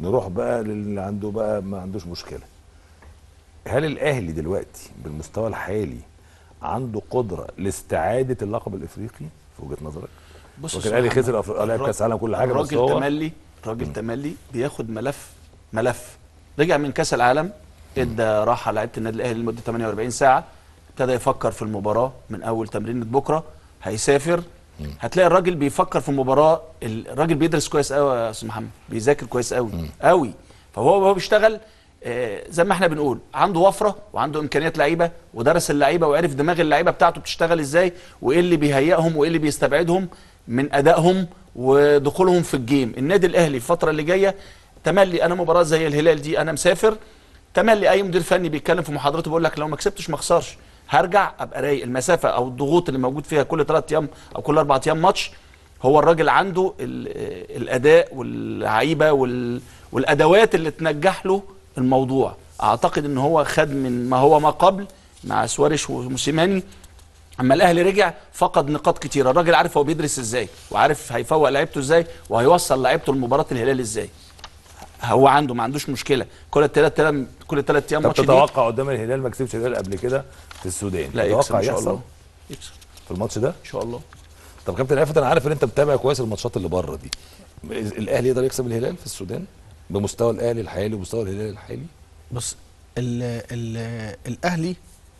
نروح بقى للي عنده بقى ما عندوش مشكله هل الاهلي دلوقتي بالمستوى الحالي عنده قدره لاستعاده اللقب الافريقي في وجهه نظرك بص وكان يا الاهلي أستاذ خسر محمد، أف- لعب الراجل- كاس عالم كل حاجه بس الراجل هو تملي الراجل تملي بياخد ملف ملف رجع من كاس العالم ادى راحه لعيبه النادي الاهلي لمده 48 ساعه ابتدى يفكر في المباراه من اول تمرينه بكره هيسافر هتلاقي الراجل بيفكر في المباراه الراجل بيدرس كويس قوي يا استاذ محمد بيذاكر كويس قوي قوي فهو وهو بيشتغل آه، زي ما احنا بنقول عنده وفره وعنده امكانيات لعيبه ودرس اللعيبه وعرف دماغ اللعيبه بتاعته بتشتغل ازاي وايه اللي بيهيئهم وايه اللي بيستبعدهم من ادائهم ودخولهم في الجيم النادي الاهلي الفتره اللي جايه تملي انا مباراه زي الهلال دي انا مسافر تملي اي مدير فني بيتكلم في محاضرته بيقول لك لو ما كسبتش ما اخسرش هرجع ابقى رايق المسافه او الضغوط اللي موجود فيها كل ثلاث ايام او كل اربع ايام ماتش هو الراجل عنده ال- الاداء واللعيبه وال- والادوات اللي تنجح له الموضوع اعتقد ان هو خد من ما هو ما قبل مع سواريش وموسيماني اما الاهلي رجع فقد نقاط كتيره الراجل عارف هو بيدرس ازاي وعارف هيفوق لعيبته ازاي وهيوصل لعيبته لمباراه الهلال ازاي هو عنده ما عندوش مشكله كل ثلاث ايام كل ثلاث ايام طب ماتش جديد تتوقع قدام الهلال ما كسبش الهلال قبل كده في السودان لا يكسب تتوقع ان شاء يحصل الله يكسب في الماتش ده ان شاء الله طب كابتن عفت انا عارف ان انت متابع كويس الماتشات اللي بره دي الاهلي يقدر يكسب الهلال في السودان بمستوى الاهلي الحالي ومستوى الهلال الحالي بص ال ال الاهلي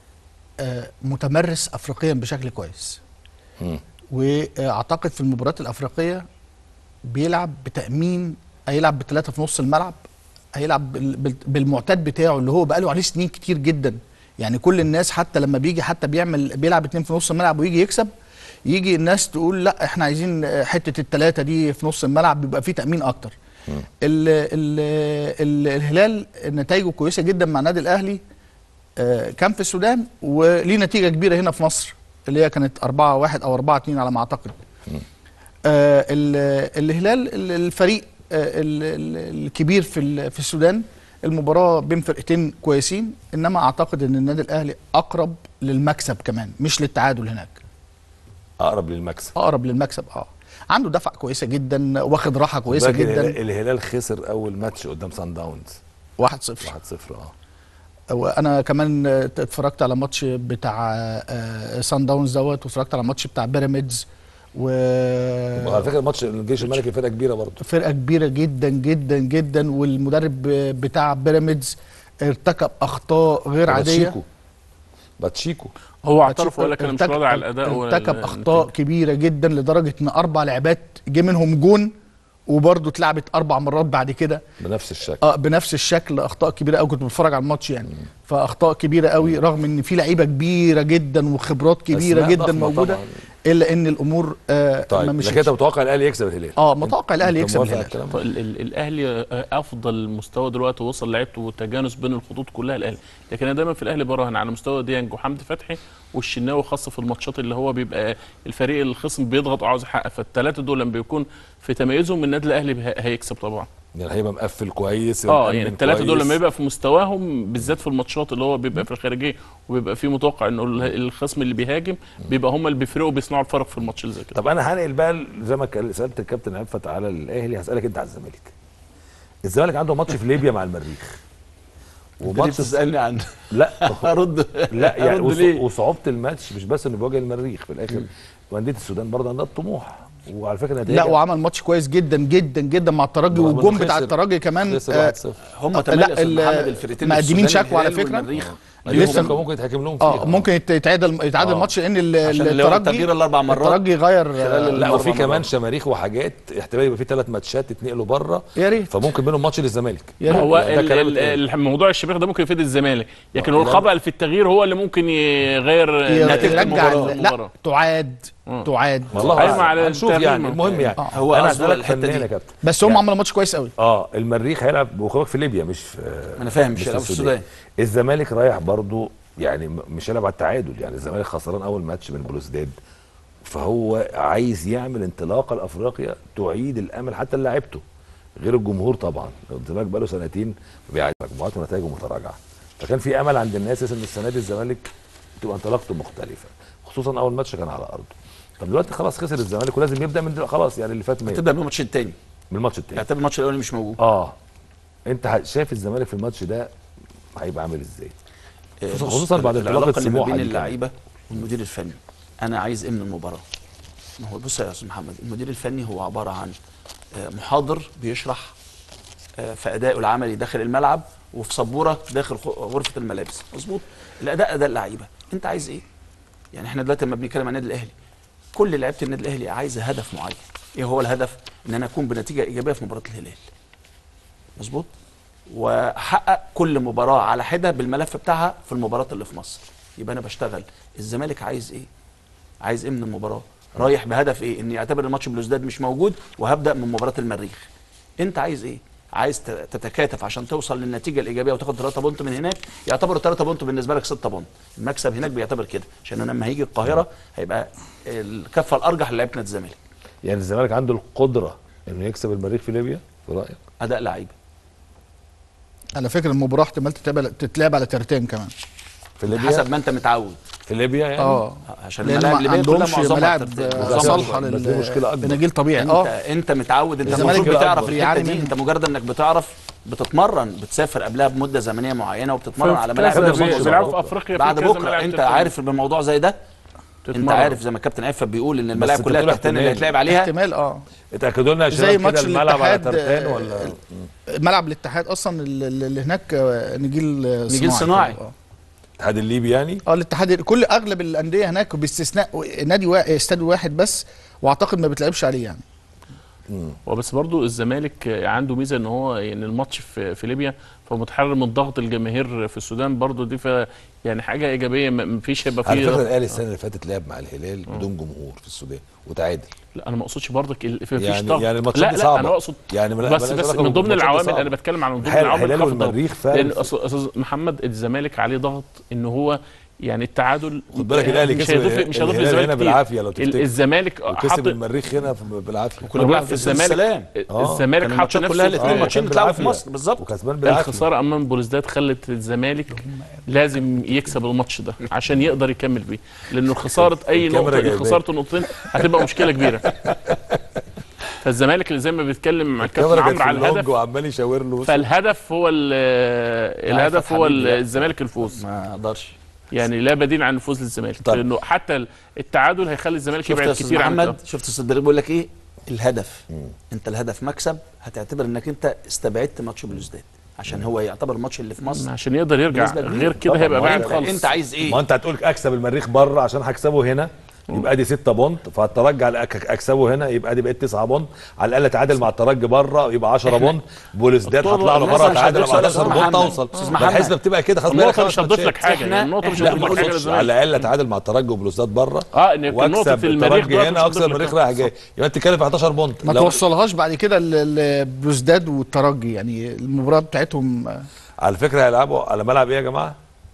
آه، متمرس افريقيا بشكل كويس مم. واعتقد في المباريات الافريقيه بيلعب بتامين هيلعب بثلاثه في نص الملعب هيلعب بال- بال- بالمعتاد بتاعه اللي هو بقاله عليه سنين كتير جدا يعني كل الناس حتى لما بيجي حتى بيعمل بيلعب اتنين في نص الملعب ويجي يكسب يجي الناس تقول لا احنا عايزين آه، حته الثلاثه دي في نص الملعب بيبقى فيه تامين اكتر ال ال ال الهلال نتائجه كويسه جدا مع النادي الاهلي آه، كان في السودان وليه نتيجه كبيره هنا في مصر اللي هي كانت 4 1 او 4 2 على ما اعتقد آه ال- الهلال ال- الفريق آه ال- ال- الكبير في ال- في السودان المباراه بين فرقتين كويسين انما اعتقد ان النادي الاهلي اقرب للمكسب كمان مش للتعادل هناك اقرب للمكسب اقرب للمكسب اه عنده دفع كويسه جدا واخد راحه كويسه بالك الهلال- جدا الهلال خسر اول ماتش قدام سان داونز 1-0 1-0 اه وانا كمان آه، اتفرجت على ماتش بتاع آه، سان داونز دوت واتفرجت على ماتش بتاع بيراميدز و وعلى فكره ماتش الجيش الملكي فرقه كبيره برضه فرقه كبيره جدا جدا جدا والمدرب بتاع بيراميدز ارتكب اخطاء غير عاديه باتشيكو باتشيكو هو اعترف وقال لك انا مش ارتكب- راضي على الاداء ولا ارتكب ال- اخطاء كبيره جدا لدرجه ان اربع لعبات جه منهم جون وبرضه اتلعبت اربع مرات بعد كده بنفس الشكل اه بنفس الشكل اخطاء كبيره قوي كنت بتفرج على الماتش يعني فاخطاء كبيره قوي رغم ان في لعيبه كبيره جدا وخبرات كبيره أسماء جدا ضخمة موجوده طبعاً. الا ان الامور آه ما طيب مشيتش. لكن انت متوقع الاهلي يكسب الهلال اه متوقع الاهلي أنت يكسب موافق على الهلال الكلام ده؟ ال- ال- الاهلي آه، افضل مستوى دلوقتي وصل لعيبته والتجانس بين الخطوط كلها الاهلي لكن انا دايما في الاهلي براهن على مستوى ديانج وحمدي فتحي والشناوي خاصه في الماتشات اللي هو بيبقى الفريق الخصم بيضغط وعاوز يحقق فالثلاثه دول لما بيكون في تميزهم النادي الاهلي به- هيكسب طبعا يعني هيبقى مقفل كويس اه ومأمن يعني الثلاثه دول كويس. لما يبقى في مستواهم بالذات في الماتشات اللي هو بيبقى في الخارجيه وبيبقى في متوقع انه ال- الخصم اللي بيهاجم بيبقى هم اللي بيفرقوا بيصنعوا الفرق في الماتش اللي زي كده طب انا هنقل بقى ل- زي ما كان- سالت الكابتن عفت على الاهلي هسالك انت على الزمالك الزمالك عنده ماتش في ليبيا مع المريخ وماتش تسالني عنه لا ارد لا يعني ارد وص- ليه وصعوبه الماتش مش بس انه بيواجه المريخ في الاخر وانديه السودان برضه عندها الطموح وعلى فكره لا نتائج وعمل ماتش كويس جدا جدا جدا مع الترجي رغم إنه والجون بتاع خسر- الترجي كمان خسر آه 1-0 هم آه، تمام لا، يا أستاذ ال- محمد الفرقتين مقدمين السودان شكوى على الهلال فكرة. والمريخ لسه- لسه ممكن يتحكم لهم فيها اه ممكن يت- يتعادل يتعادل آه. الماتش لان ال- عشان اللي هو الترجي التغيير الاربع مرات الترجي غير خلال آه، ال- لا وفي الأربع كمان مرات. شماريخ وحاجات احتمال يبقى في ثلاث ماتشات يتنقلوا بره يا ريت فممكن منهم ماتش للزمالك يا ريت هو يعني ده ال- كلام ال- اتقال. الموضوع الشبيخ ده ممكن يفيد الزمالك لكن آه، هو لا. الخطا في التغيير هو اللي ممكن يغير نتيجه يرجع المباراه ال- لا المباراة. تعاد آه. تعاد والله أيوة، أعلم. على هنشوف التغيير يعني ما- المهم يعني آه. هو انا قصده هسالك الحتة فنان دي. يا كابتن بس هم يعني- عملوا ماتش كويس قوي اه المريخ هيلعب وخبرك في ليبيا مش في انا فاهم مش مش هيلعبوا في السودان الزمالك رايح برضو يعني م- مش هيلعب على التعادل يعني الزمالك خسران اول ماتش من بلوزداد فهو عايز يعمل انطلاقه لافريقيا تعيد الامل حتى للاعيبته غير الجمهور طبعا الزمالك بقاله سنتين بيعيد مجموعات ونتائجه متراجعه فكان في امل عند الناس ان السنه دي الزمالك تبقى انطلاقته مختلفه خصوصا اول ماتش كان على ارضه طب دلوقتي خلاص خسر الزمالك ولازم يبدا من دلوقتي خلاص يعني اللي فات مات تبدا بالماتش الثاني من الماتش التاني يعتبر الماتش الاولاني مش موجود اه انت ه- شايف الزمالك في الماتش ده هيبقى عامل ازاي آه، خصوصاً- بص، خصوصاً بعد انطلاقة العلاقه اللي ما سموحة بين دي كمان. اللعيبه والمدير الفني انا عايز ايه من المباراه ما هو بص يا استاذ محمد المدير الفني هو عباره عن آه، محاضر بيشرح آه، في ادائه العملي داخل الملعب وفي سبوره داخل خ- غرفه الملابس مظبوط الاداء اداء اللعيبه انت عايز ايه يعني احنا دلوقتي لما بنتكلم عن النادي الاهلي كل لعيبه النادي الاهلي عايزه هدف معين ايه هو الهدف ان انا اكون بنتيجه ايجابيه في مباراه الهلال مظبوط واحقق كل مباراه على حده بالملف بتاعها في المباراه اللي في مصر يبقى انا بشتغل الزمالك عايز ايه عايز ايه من المباراه رايح بهدف ايه اني اعتبر الماتش بلوزداد مش موجود وهبدا من مباراه المريخ انت عايز ايه عايز ت- تتكاتف عشان توصل للنتيجه الايجابيه وتاخد 3 بونت من هناك يعتبر 3 بونت بالنسبه لك 6 بونت المكسب هناك بيعتبر كده عشان أنا لما هيجي القاهره هيبقى الكفه الارجح للعيبه نادي الزمالك يعني الزمالك عنده القدره انه يكسب المريخ في ليبيا في رايك اداء لعيبه على فكره المباراه احتمال تتلعب تتلعب على ترتين كمان في ليبيا حسب ما انت متعود في ليبيا يعني اه عشان لان الملاعب ما الليبيه كلها عندهمش معظمها ملاعب ترتيب. آه، بس- صالحه بس دي مشكلة أكبر. للنجيل طبيعي انت اه انت متعود انت الزمالك المفروض بتعرف بيعاني الحته دي منها. انت مجرد انك بتعرف بتتمرن بتسافر قبلها بمده زمنيه معينه وبتتمرن على كذا ملاعب ماتش كتير. بي- بيلعبوا في افريقيا في بعد كذا بكره ملاعب انت تتمرن. عارف بموضوع زي ده انت تتمرن. عارف زي ما الكابتن عفه بيقول ان الملاعب انت كلها بتقول تحتاني اللي احتمال. هيتلعب عليها احتمال اه اتاكدوا لنا يا زي شباب كده ماتش الملعب على الاتحاد، ترتان آه، ولا ملعب الاتحاد اصلا اللي اللي هناك آه، نجيل آه، نجيل صناعي. اه الاتحاد الليبي يعني اه الاتحاد كل اغلب الانديه هناك باستثناء نادي وا... استاد واحد بس واعتقد ما بتلعبش عليه يعني وبس برضو الزمالك عنده ميزه ان هو يعني الماتش في, في ليبيا فمتحرر من ضغط الجماهير في السودان برضو دي ف يعني حاجه ايجابيه ما ما فيش هيبقى على فيه فكره الاهلي السنه اللي فاتت لعب مع الهلال بدون جمهور في السودان وتعادل لا انا ما اقصدش برضك ال- في- مفيش يعني ضغط يعني الماتشات لا دي لا صعبه انا اقصد يعني ملا- بس ملهاش بس علاقة من ضمن بالماتشات دي العوامل صعبة. انا بتكلم عن من ضمن الهلال العوامل الهلال خفض والمريخ فعلا لان أصل- استاذ محمد الزمالك عليه ضغط ان هو يعني التعادل خد بالك الاهلي مش كسب هيضيف مش هيضيف الهلال للزمالك هنا كتير. بالعافيه لو ال- تفتكر الزمالك وكسب حاط المريخ هنا في- بالعافيه كنا بنلعب في الزمالك السلام آه. الزمالك كان حط الماتشات كلها نفسه الاثنين آه، ماتشين كان اتلعبوا في بالعافية. مصر بالظبط وكسبان بالعافيه الخساره امام بوليسداد خلت الزمالك لازم يكسب الماتش ده عشان يقدر يكمل بيه لانه خساره اي الكاميرا نقطه جايباه. خساره النقطتين هتبقى مشكله كبيره فالزمالك اللي زي ما بيتكلم مع الكابتن الكاميرا كانت عمرو في على اللونج الهدف وعمال يشاور له فالهدف هو ال- الهدف هو حبيبي، لا. الزمالك الفوز ما اقدرش يعني لا بديل عن الفوز للزمالك طب. لانه حتى التعادل هيخلي الزمالك شفت يا يبعد استاذ كتير عن محمد شفت استاذ دريب بيقول لك ايه الهدف انت الهدف مكسب هتعتبر انك انت استبعدت ماتش بلوزداد عشان هو يعتبر الماتش اللي في مصر عشان يقدر يرجع بنسبة كبيرة. غير كده طبعاً، هيبقى ما هو بعيد انت- خالص انت عايز ايه ما انت هتقول اكسب المريخ بره عشان هكسبه هنا يبقى دي 6 بونت فهترجع لأك- اكسبه هنا يبقى دي بقت 9 بونت على الاقل اتعادل مع الترجي بره يبقى 10 بونت بوليسداد الطول- هطلع له الناس بره مش اتعادل هتدوس مع على 11 أستاذ بونت محمد. اوصل أستاذ ما محمد. الحسبه بتبقى كده خلاص النقطه بالك مش خمس هتضيف لك ماتشات. حاجه إحنا- يعني النقطه مش لا، هتضيف ما لك حاجه نقصدش. على للزمالك الاقل اتعادل مع الترجي وبلوزداد بره اه ان نقطه واكسب المريخ الترجي دلوقتي هنا مش واكسب هتضيف لك المريخ حاجة. رايح جاي يبقى انت بتتكلم في 11 بونت ما لو- توصلهاش بعد كده ل- لبلوزداد والترجي يعني المباراه بتاعتهم آه، على فكره هيلعبوا على ملعب ايه يا جماعه؟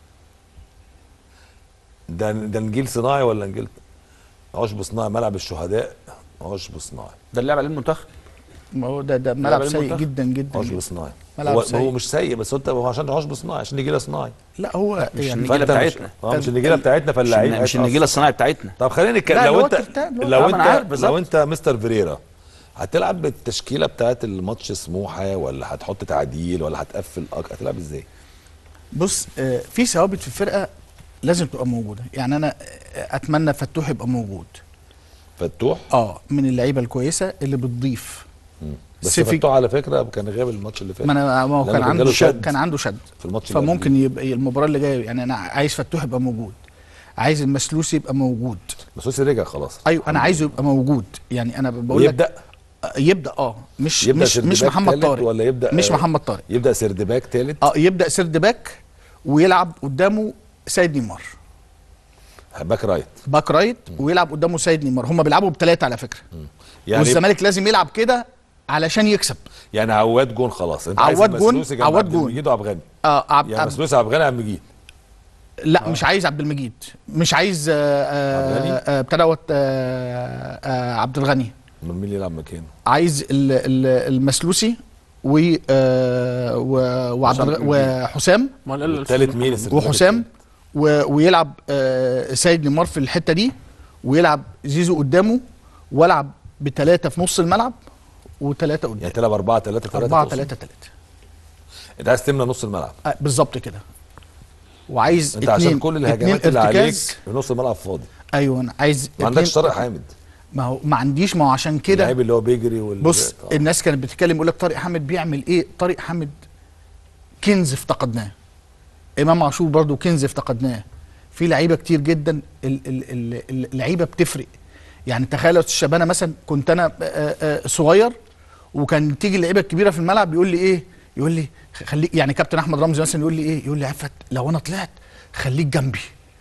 ده ده نجيل صناعي ولا نجيل عشب صناعي ملعب الشهداء عشب صناعي ده اللعب عليه المنتخب ما هو ده ده ملعب بين سيء المنتخب. جدا جدا, عشب جداً. صناعي ملعب هو, سيء. هو مش سيء بس انت هو عشان عشب صناعي عشان نجيله صناعي لا هو مش يعني النجيلة فأنت مش- بتاعتنا. اه مش النجيله بتاعتنا مش, فاللعيب الن- مش هيتأثر. النجيله الصناعي بتاعتنا طب خلينا نتكلم لا، لو اللي هو انت الكابتن، اللي هو- لو آه، انت ما أنا عارف بالظبط. لو انت مستر فيريرا هتلعب بالتشكيله بتاعت الماتش سموحه ولا هتحط تعديل ولا هتقفل أك- هتلعب ازاي؟ بص آه، في ثوابت في الفرقه لازم تبقى موجوده يعني انا آه، اتمنى فتوح يبقى موجود فتوح اه من اللعيبه الكويسه اللي بتضيف بس سيفي- فتوح على فكره كان غاب الماتش اللي فات ما انا ما هو لأنه كان كان عنده جاله شد شد. كان عنده شد في الماتش اللي فممكن يبقى المباراه اللي جايه يعني انا عايز فتوح يبقى موجود عايز المسلوسي يبقى موجود بس هو رجع خلاص ايوه انا عايزه يبقى موجود يعني انا بقول لك يبدا آه، يبدا اه مش يبدا مش مش سردباك محمد تالت طارق ولا يبدا مش آه، محمد طارق يبدا سردباك ثالث اه يبدا سيرد باك ويلعب قدامه سيد نيمار باك رايت باك رايت ويلعب قدامه سيد نيمار هم بيلعبوا بثلاثه على فكره يعني والزمالك لازم يلعب كده علشان يكسب يعني عواد جون خلاص انت عايز عواد جون، المسلوسي جنب عواد عبد جون. المجيد وعبد الغني اه عب... يعني عب... مسلوسي عبد الغني عبد المجيد لا مش عايز عبد المجيد مش عايز آه عبد الغني؟ آه آه بتاع دوت آه آه عبد الغني من مين اللي يلعب مكانه؟ عايز ال- ال- المسلوسي و آه و- وعبد الغ- وحسام ما قال الثالث مين السردباك وحسام و... ويلعب آه سيد نيمار في الحته دي ويلعب زيزو قدامه والعب بثلاثه في نص الملعب وثلاثه قدام يعني تلعب 4 3 3 4 3 3 انت عايز تملى نص الملعب آه، بالظبط كده وعايز انت عشان اتنين- كل اتنين الهجمات اللي عليك ارتكاز. في نص الملعب فاضي ايوه انا عايز ما عندكش اتنين- طارق حامد ما هو ما عنديش ما هو عشان كده اللعيب اللي هو بيجري وال بص آه. الناس كانت بتتكلم يقول لك طارق حامد بيعمل ايه طارق حامد كنز افتقدناه امام عاشور برضو كنز افتقدناه في لعيبه كتير جدا ال- ال- ال- ال- اللعيبه بتفرق يعني تخيل يا استاذ شبانه مثلا كنت انا آه، آه، صغير وكان تيجي اللعيبه الكبيره في الملعب يقول لي ايه يقول لي خليك يعني كابتن احمد رمزي مثلا يقول لي ايه يقول لي عفت لو انا طلعت خليك جنبي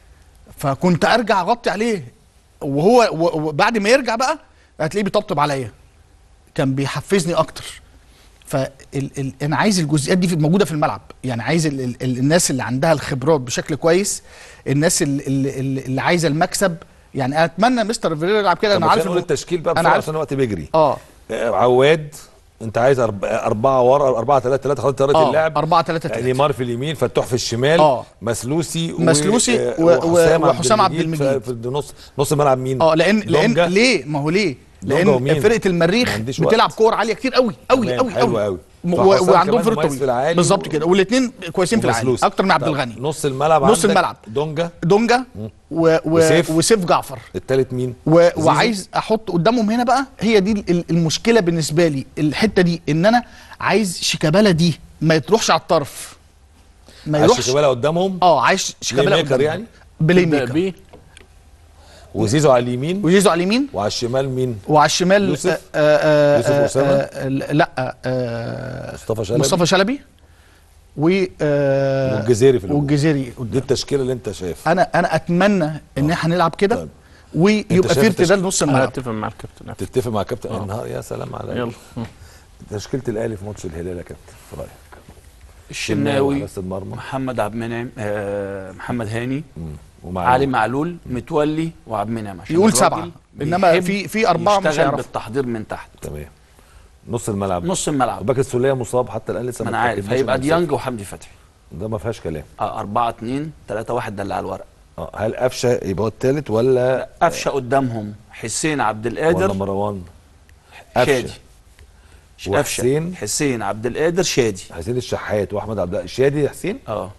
فكنت ارجع اغطي عليه وهو و- وبعد ما يرجع بقى هتلاقيه بيطبطب عليا كان بيحفزني اكتر فال ال انا عايز الجزئيات دي في موجوده في الملعب يعني عايز ال ال ال الناس اللي عندها الخبرات بشكل كويس الناس اللي, اللي, اللي عايزه المكسب يعني اتمنى مستر فيريرا يلعب كده طب انا عارف عشان نقول إنه- التشكيل بقى انا بسرعه عارف عشان الوقت بيجري اه آه، عواد انت عايز أرب- اربعه ورا اربعه ثلاثه ثلاثه خلاص طريقه اه اللعب 4 3 يعني 3 نيمار في اليمين فتوح في الشمال اه. مسلوسي و- مسلوسي آه، و- و- وحسام وحسام عبد المجيد المجيد. في في نص نص الملعب مين اه لان لان دونجا. ليه ما هو ليه دونجا لان ومين؟ فرقه ما المريخ عنديش وقت. بتلعب كور عاليه كتير قوي قوي تمام، قوي حلو قوي قوي. م- فحسام و- وعندهم كمان فرقه مميز في طويله العالي بالظبط و- كده والاثنين كويسين في العالي ومسلوسي. اكتر من عبد طب الغني نص الملعب نص عندك الملعب. دونجا دونجا و و وسيف. وسيف جعفر الثالث مين و... زيزو. وعايز احط قدامهم هنا بقى هي دي ال- المشكله بالنسبه لي الحته دي ان انا عايز شيكابالا دي ما يتروحش على الطرف ما عايز يروحش شيكابالا قدامهم اه عايز شيكابالا ميكر قدامهم. يعني؟ بلاي تبدأ ميكر بيه وزيزو على اليمين ويزيزو على اليمين وعلى الشمال مين وعلى الشمال يوسف؟ آه آه يوسف آه أسامة؟ آه لا آه مصطفى شلبي مصطفى شلبي و آه والجزيري في الهجوم. والجزيري دي قدام التشكيله اللي انت شايف انا انا اتمنى ان احنا نلعب كده طيب. ويبقى شايف في ارتداد نص انا الملعب هتفق مع الكابتن تتفق مع كابتن النهار يا سلام على يلا تشكيله الاهلي في ماتش الهلال يا كابتن في رايك الشناوي حراسه المرمى محمد عبد المنعم آه محمد هاني مم. ومع علي معلول متولي وعبد المنعم عشان يقول الراجل سبعة. إنما بيحب في- في أربعة مش يشتغل هيعرفوا. بالتحضير من تحت تمام نص الملعب نص الملعب باك السوليه مصاب حتى الان لسه ما انا عارف اتأكدناش هيبقى إنه ديانج وحمدي فتحي ده ما فيهاش كلام آه 4 2 3 1 ده اللي على الورق اه هل قفشه يبقى هو الثالث ولا قفشه قدامهم حسين عبد ولا القادر مروان شادي قفشه قفشه وحسين؟ حسين عبد القادر شادي حسين الشحات واحمد عبد الله شادي حسين اه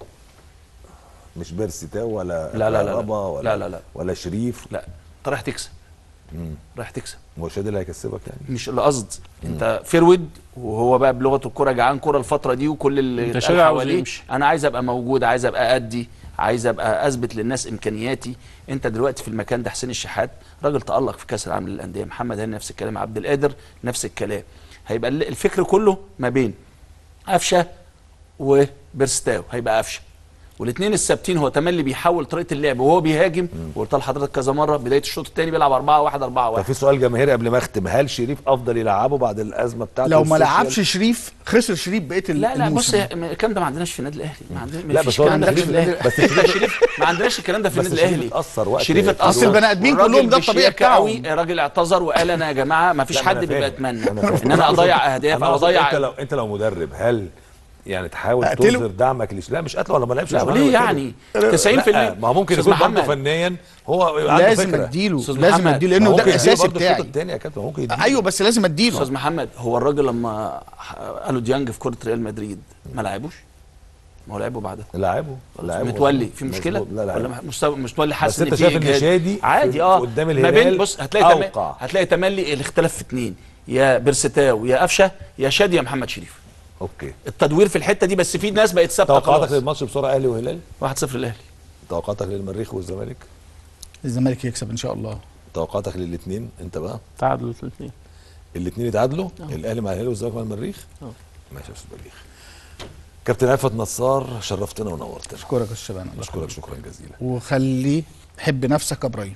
مش بيرسي تاو ولا لا، لا، لا، لا. ربا ولا لا، لا، لا. ولا شريف لا انت رايح تكسب مم. رايح تكسب هو شادي اللي هيكسبك يعني مش القصد انت فيرود وهو بقى بلغه الكوره جعان كوره الفتره دي وكل اللي انت اتقال شادي عاوز حواليه يمشي. انا عايز ابقى موجود عايز ابقى ادي عايز ابقى اثبت للناس امكانياتي انت دلوقتي في المكان ده حسين الشحات راجل تالق في كاس العالم للانديه محمد هاني نفس الكلام عبد القادر نفس الكلام هيبقى ال- الفكر كله ما بين قفشه وبيرستاو هيبقى قفشه والاثنين الثابتين هو تملي بيحول طريقه اللعب وهو بيهاجم وقلت لحضرتك كذا مره بدايه الشوط الثاني بيلعب 4 1 4 طب 1 في سؤال جماهيري قبل ما اختم هل شريف افضل يلعبه بعد الازمه بتاعته لو ما والسوشيال؟ لعبش شريف خسر شريف بقيه ال- لا لا بص الموسم. الكلام ده ما عندناش في النادي الاهلي ما عندنا لا، مفيش بس هو الكلام ده في شريف- النادي الاهلي بس انت شريف- شريف ما عندناش الكلام ده في بس النادي شريف الاهلي اتأثر وقت شريف الفيروز. اتاثر أصل البني آدمين والراجل كلهم ده الطبيعي بشياكة بتاعهم. قوي راجل اعتذر وقال انا يا جماعه ما فيش لا، ما حد أنا بيبقى فاهم. يتمنى أنا فاهم. ان انا اضيع اهداف أنا او أقصد اضيع انت لو انت لو مدرب هل يعني تحاول أقتله؟ تظهر دعمك ليش لا مش قتله ولا ما لعبش لا أنا وليه قلت له. يعني 90% لا، ما هو ممكن أستاذ يكون برضه محمد. فنيا هو عنده لازم فكره اديله أستاذ لازم محمد. اديله ما لانه ممكن ده يديله الاساسي برضه الشوط بتاعي الثاني يا كابتن ممكن يديله ايوه بس لازم اديله استاذ محمد هو الراجل لما قالوا ديانج في كره ريال مدريد ما لعبوش ما هو لعبه بعدها لاعبه لاعبه متولي في مشكله مظبوط. لا لا ولا مستوى متولي حاسس بس أنت في شايف إن إجهاد؟ شادي عادي في- اه قدام ما الهلال بين بص هتلاقي تم... أوقع. هتلاقي تملي الاختلاف في اتنين يا بيرستاو يا قفشه يا شادي يا محمد شريف اوكي التدوير في الحته دي بس في ناس بقت ثابته توقعاتك خلاص للماتش بسرعه اهلي وهلال 1-0 الاهلي توقعاتك للمريخ والزمالك الزمالك يكسب ان شاء الله توقعاتك للاثنين انت بقى تعادل الاثنين الاثنين يتعادلوا الاهلي مع الهلال والزمالك مع المريخ اه. ماشي يا استاذ مريخ كابتن عفت نصار شرفتنا ونورتنا اشكرك يا شباب بشكرك شكرا جزيلا وخلي حب نفسك يا ابراهيم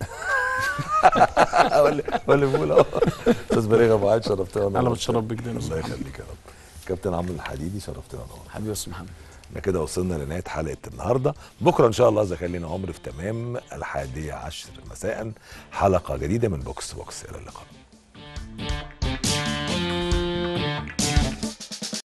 ولا ولا بقول اهو استاذ مريخ ابو عاد شرفتنا انا ونورتنا بتشرف بك دايما الله يخليك يا رب كابتن عمرو الحديدي شرفتنا ونورتنا حبيبي يا استاذ محمد احنا كده وصلنا لنهايه حلقه النهارده بكره ان شاء الله اذا كان لنا عمر في تمام الحادية عشر مساء حلقه جديده من بوكس بوكس الى اللقاء